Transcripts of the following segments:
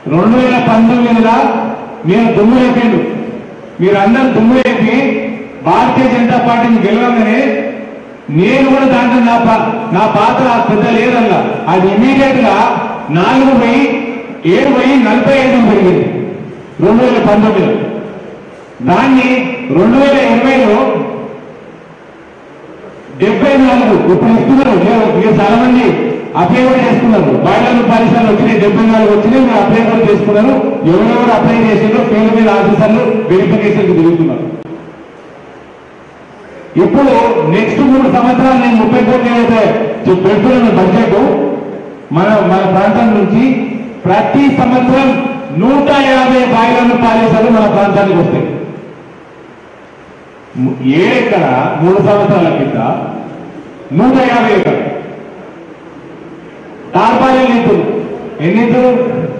రెండు వేల పంతొమ్మిదిలో మీరు దుమ్ము లేపిండు మీరందరూ దుమ్ము లేపి భారతీయ జనతా పార్టీని గెలవగానే నేను కూడా దాంట్లో నా పా నా పాత్ర పెద్ద లేదల్లా అది ఇమీడియట్ గా నాలుగు వెయ్యి ఏడు వెయ్యి నలభై ఐదు పెరిగింది రెండు వేల పంతొమ్మిదిలో దాన్ని రెండు వేల ఇరవైలో డెబ్బై నాలుగు ఇప్పుడు ఇస్తున్నారు మీరు మీరు చాలా మంది అప్లై కూడా చేసుకున్నారు బాయిలర్లు పాఠశాలలు వచ్చినాయి డెబ్బై నాలుగు వచ్చినాయి మీరు అప్లై కూడా చేసుకున్నారు ఎవరెవరు అప్లై చేసిందో పేరు మీద ఆఫీసర్లు వెరిఫికేషన్ తిరుగుతున్నారు ఇప్పుడు నెక్స్ట్ మూడు సంవత్సరాలు నేను ముప్పై కోట్లు ఏదైతే చెప్ పెడుతున్నాను బడ్జెట్ మన మన ప్రాంతం నుంచి ప్రతి సంవత్సరం నూట యాభై బాయిలర్లు పాలిసార్లు మన ప్రాంతానికి వస్తాయి ఏడెక్కడ మూడు సంవత్సరాల కింద నూట యాభై ఎకరాలు టార్పాలి నిధులు ఎన్ని నిధులు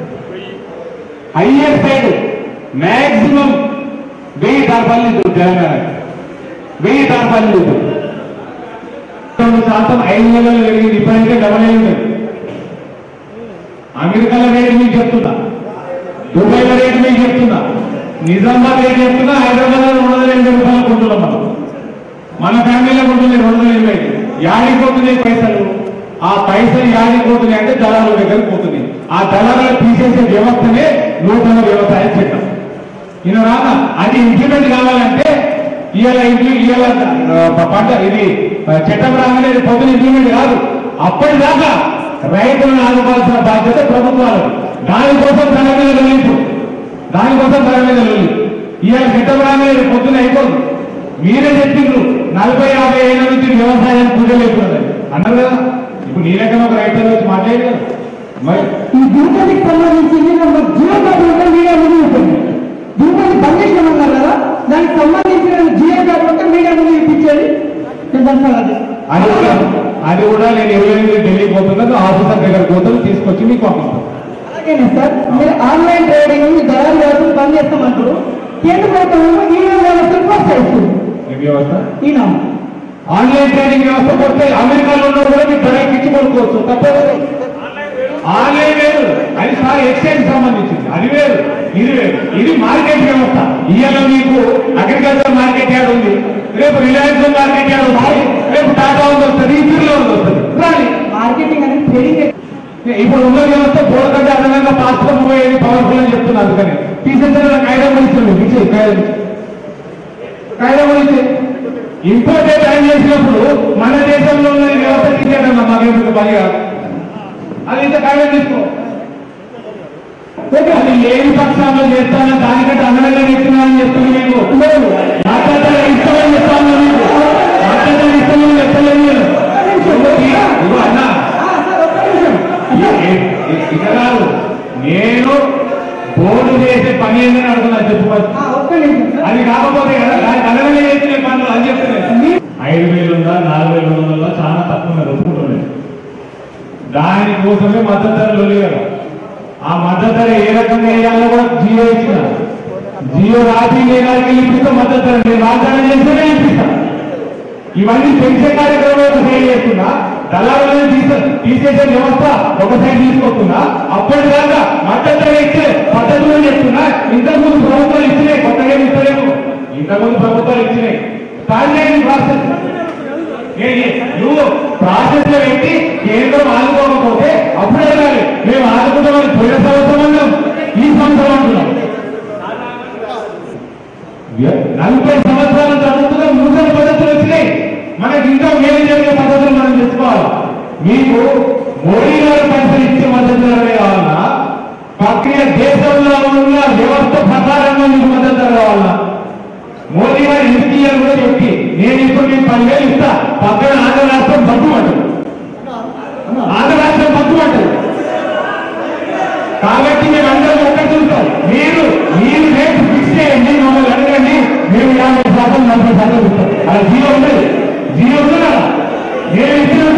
హైయర్ సైడ్ మ్యాక్సిమం వెయ్యి టార్పాలి నిధులు తెలంగాణ వెయ్యి టార్పాలి నిధులు రెండు శాతం ఐదు నెలలు పెరిగింది ఇప్పుడైతే డబల్ అయి ఉన్నది అమెరికాలో రేటు మీకు చెప్తున్నా దుబాయ్లో రేటు మీకు చెప్తున్నా నిజామాబాద్ రేటు చెప్తున్నా హైదరాబాద్ లో రెండు వందల ఎనభై రూపాయలు కొంటున్నాం మనం మన ఫ్యామిలీలో కొంటుంది రెండు వందల ఎనభై యాడికి పోతున్నాయి పైసలు ఆ పైసలు యాడికి పోతున్నాయి అంటే దళారుల దగ్గరికి పోతున్నాయి ఆ దళారులు తీసేసే వ్యవస్థనే నూతన వ్యవసాయ చట్టం ఈయన రాదా అది ఇంప్లిమెంట్ కావాలంటే ఇవాళ ఇంప్లి ఇవాళ ఆ, పంట ఇది ఆ, చట్టం రాగానే ఇది పొద్దున ఇంప్లిమెంట్ కాదు అప్పటిదాకా రైతులను ఆదుకోవాల్సిన బాధ్యత ప్రభుత్వాలకు దానికోసం తన మీద లొల్లింపు దానికోసం తన మీద లొల్లి ఇవాళ చట్టం రాగానే ఇది పొద్దున అయిపోదు మీరే చెప్పిండ్రు నలభై యాభై ఏళ్ళ నుంచి వ్యవసాయం పూజలేపున్నది అన్నారు కదా ఇప్పుడు నీ రకం ఒక రైతులు వచ్చి మాట్లాడేది కదా మరి ఈ దుర్గతికి సంబంధించి నేను జియో కార్డు ఉంటే మీడియా ముందు చూపింది దుర్గతి బంద్ చేసినామన్నారు కదా దానికి సంబంధించిన జియో కార్డు ఉంటే మీడియా ముందు చూపించేది నేను దాంట్లో అది అది కూడా అది కూడా నేను ఇరవై ఎనిమిది ఢిల్లీకి పోతున్నాను ఆఫీసర్ దగ్గరకు పోతాను తీసుకొచ్చి మీకు పంపిస్తాను అలాగేనే సార్ మీరు ఆన్లైన్ ట్రేడింగ్ మీ దళారు వ్యవస్థను బంద్ చేస్తామంటారు కేంద్ర ప్రభుత్వం ఏమో ఈ వ్యవస్థను ప్రోత్సహిస్తుంది ఈ వ్యవస్థ ఈయన ఆన్లైన్ ట్రేడింగ్ వ్యవస్థ పోతే అమెరికాలో ఉన్న కూడా మీకు ధరకి ఇచ్చి కొనుక్కోవచ్చు తప్పదు ఆన్లైన్ వేరు అది సార్ ఎక్స్చేంజ్ సంబంధించింది అది వేరు ఇది వేరు ఇది మార్కెట్ వ్యవస్థ ఇవాళ మీకు అగ్రికల్చర్ మార్కెట్ యాడ్ ఉంది రేపు రిలయన్స్ మార్కెట్ యాడ్ వస్తుంది రేపు టాటా ఉంది వస్తుంది ఇంటిలో ఉంది వస్తుంది రాని మార్కెటింగ్ అనేది ట్రేడింగ్ ఇప్పుడు ఉన్న వ్యవస్థ పూలకంటే అదనంగా పాస్పోర్ట్ పోయేది పవర్ఫుల్ అని చెప్తున్నా అందుకని తీసేసిన కాయిదా ఇస్తుంది ఇచ్చే కాయిదా కాయిదా ఇచ్చే ఇంపోర్టెడ్ టైం చేసినప్పుడు మన దేశంలో ఉన్న ఈ వ్యవస్థ తీసేయడం మాకేమిటి పని కాదు అది ఇంత కాయిదా తీసుకో ఓకే, అది లేని పక్షంలో చేస్తాను దానికంటే అదనంగా ఇస్తున్నానని చెప్తుంది మీకు మాట్లాడతాను ఇస్తామని చెప్తాను మీకు మాట్లాడతాను ఇస్తామని చెప్తలేదు నేను ఇదిగో అన్నా ఇక కాదు నేను బోర్డు చేసే పని ఏందని అడుగుతున్నా చెప్పు ఫస్ట్. ఒక్క నిమిషం సార్ అది కాకపోతే కదా దానికి అదనంగా చేసిన పనులు అని చెప్తున్నాను ఐదు వేలు ఉందా నాలుగు వేలు ఉందా చాలా తక్కువ ఉన్నది ఒప్పుకుంటున్నాను దానికోసమే మద్దతు ధర లొల్లి కదా ఆ మద్దతు ధర ఏ రకంగా వేయాలో కూడా జియో ఇచ్చిన జియో రాజీ వేయడానికి ఇప్పిస్తే మద్దతు ధర నేను వాగ్దానం చేస్తేనే ఇప్పిస్తాను ఇవన్నీ పెంచే కార్యక్రమం ఒక సైడ్ చేస్తున్నా దళారులను తీసే తీసేసే వ్యవస్థ ఒక సైడ్ తీసుకొస్తున్నా అప్పటిదాకా మద్దతు ధర ఇచ్చే పద్ధతులు చెప్తున్నా ఇంతకుముందు ప్రభుత్వాలు ఇచ్చినాయి కొత్తగా ఏమి ఇస్తలేము ఇంతకుముందు ప్రభుత్వాలు ఇచ్చినాయి స్టార్ట్ చేయండి ప్రాసెస్ ఏ- ఏ- నువ్వు ప్రాసెస్ లో పెట్టి కేంద్రం ఆదుకోకపోతే అప్పుడే వెళ్ళాలి మేము ఆదుకుంటామని పోయిన సంవత్సరం అన్నాం ఈ సంవత్సరం అంటున్నాం నలభై సంవత్సరాలు జరుగుతున్న నూతన పద్ధతులు వచ్చినాయి మనకి ఇంకా మేలు జరిగే పద్ధతులు మనం తెచ్చుకోవాలి మీకు మోడీ గారు పైసలు ఇచ్చే మద్దతు ధర కావాలన్నా ప్రక్రియ దేశంలో ఉన్న వ్యవస్థ ప్రకారంగా మీకు మద్దతు ధర కావాలన్నా మోడీ గారు ఎందుకు ఇయ్యాలి కూడా చెప్పి నేను ఇప్పుడు మీకు పదివేలు ఇస్తా పక్కన ఆంధ్ర రాష్ట్రం బగ్గు అంటారు ఆంధ్ర రాష్ట్రం బగ్గు అంటారు కాబట్టి మేము అందరం ఒక్కటి చూస్తాం మీరు మీరు రేపు ఫిక్స్ చేయండి మమ్మల్ని అడగండి మేము యాభై శాతం నలభై శాతం ఇస్తాం అలా జీరో ఉండదు జీరో ఉంది కదా నేను ఇచ్చిన